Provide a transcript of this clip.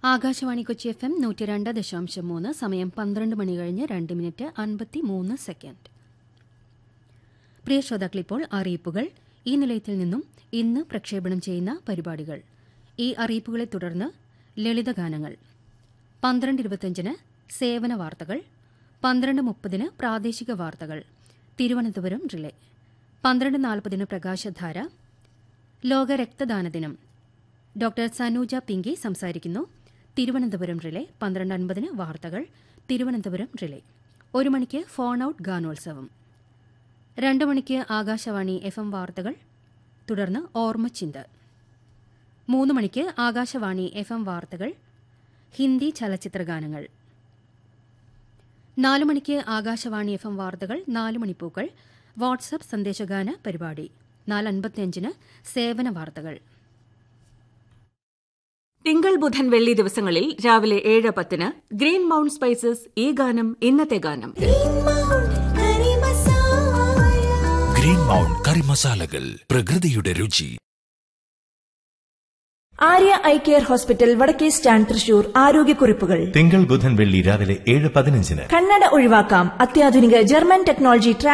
Akashvani Kochi F M നൂറ്റി രണ്ട് ദശാംശം മൂന്ന് സമയം പന്ത്രണ്ട് മണി കഴിഞ്ഞ് രണ്ട് മിനിറ്റ് അൻപത്തി മൂന്ന് സെക്കൻഡ് പ്രിയ ശ്രോതാക്കളിപ്പോൾ അറിയിപ്പുകൾ ഈ നിലയത്തിൽ നിന്നും ഇന്ന് പ്രക്ഷേപണം ചെയ്യുന്ന പരിപാടികൾ ഈ അറിയിപ്പുകളെ തുടർന്ന് ലളിതഗാനങ്ങൾ പന്ത്രണ്ട് ഇരുപത്തിയഞ്ചിന് സേവന വാർത്തകൾ പന്ത്രണ്ട് മുപ്പതിന് പ്രാദേശിക വാർത്തകൾ തിരുവനന്തപുരം റിലേ പന്ത്രണ്ട് നാൽപ്പതിന് പ്രകാശധാര ലോക രക്തദാന ദിനം ഡോക്ടർ സനൂജ പിങ്കി സംസാരിക്കുന്നു തിരുവനന്തപുരം റിലേ പന്ത്രണ്ട് അൻപതിന് വാർത്തകൾ തിരുവനന്തപുരം റിലേ ഒരു മണിക്ക് ഫോൺ ഔട്ട് ഗാനോത്സവം രണ്ട് മണിക്ക് ആകാശവാണി എഫ് എം വാർത്തകൾ തുടർന്ന് ഓർമ്മച്ചിന്ത മൂന്ന് മണിക്ക് ആകാശവാണി എഫ് എം വാർത്തകൾ ഹിന്ദി ചലച്ചിത്ര ഗാനങ്ങൾ നാല് മണിക്ക് ആകാശവാണി എഫ് എം വാർത്തകൾ നാല് മണിപ്പൂക്കൾ വാട്സപ്പ് സന്ദേശഗാന പരിപാടി നാല് അൻപത്തിയഞ്ചിന് സേവന വാർത്തകൾ തിങ്കൾ ബുധൻ വെള്ളി ദിവസങ്ങളിൽ രാവിലെ ഏഴ് പത്തിന് ഗ്രീൻ മൗണ്ട് സ്പൈസസ് ഈ ഗാനം ഇന്നത്തെ ഗാനം ഗ്രീൻ മൗണ്ട് കറി മസാലകൾ പ്രകൃതിയുടെ രുചി ആര്യ ഐ കെയർ ഹോസ്പിറ്റൽ വടക്കേ സ്റ്റാൻഡ് തൃശൂർ ആരോഗ്യക്കുറിപ്പുകൾ തിങ്കൾ ബുധൻ വെള്ളി രാവിലെ ഏഴ് പതിനഞ്ചിന് കണ്ണട ഒഴിവാക്കാം അത്യാധുനിക ജർമ്മൻ ടെക്നോളജി